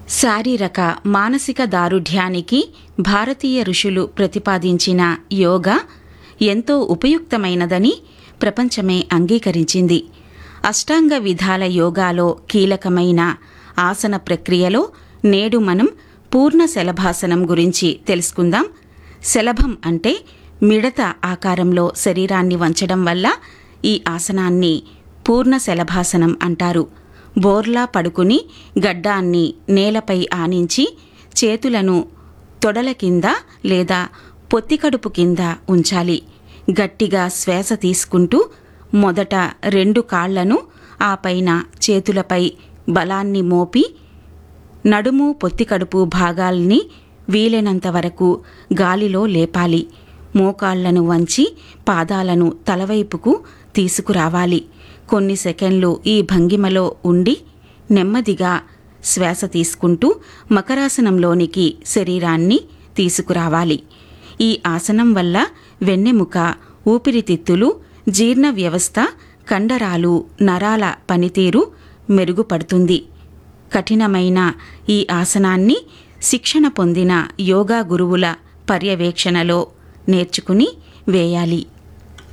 శారీరక మానసిక దారుఢ్యానికి భారతీయ ఋషులు ప్రతిపాదించిన యోగా ఎంతో ఉపయుక్తమైనదని ప్రపంచమే అంగీకరించింది అష్టాంగ విధాల యోగాలో కీలకమైన ఆసన ప్రక్రియలో నేడు మనం పూర్ణ శలభాసనం గురించి తెలుసుకుందాం శలభం అంటే మిడత ఆకారంలో శరీరాన్ని వంచడం వల్ల ఈ ఆసనాన్ని పూర్ణ శలభాసనం అంటారు బోర్లా పడుకుని గడ్డాన్ని నేలపై ఆనించి చేతులను తొడల కింద లేదా పొత్తికడుపు కింద ఉంచాలి గట్టిగా శ్వాస తీసుకుంటూ మొదట రెండు కాళ్లను ఆ పైన చేతులపై బలాన్ని మోపి నడుము పొత్తికడుపు భాగాల్ని వీలైనంత వరకు గాలిలో లేపాలి మోకాళ్లను వంచి పాదాలను తలవైపుకు తీసుకురావాలి కొన్ని సెకండ్లు ఈ భంగిమలో ఉండి నెమ్మదిగా శ్వాస తీసుకుంటూ మకరాసనంలోనికి శరీరాన్ని తీసుకురావాలి ఈ ఆసనం వల్ల వెన్నెముక ఊపిరితిత్తులు జీర్ణ వ్యవస్థ కండరాలు నరాల పనితీరు మెరుగుపడుతుంది కఠినమైన ఈ ఆసనాన్ని శిక్షణ పొందిన యోగా గురువుల పర్యవేక్షణలో నేర్చుకుని వేయాలి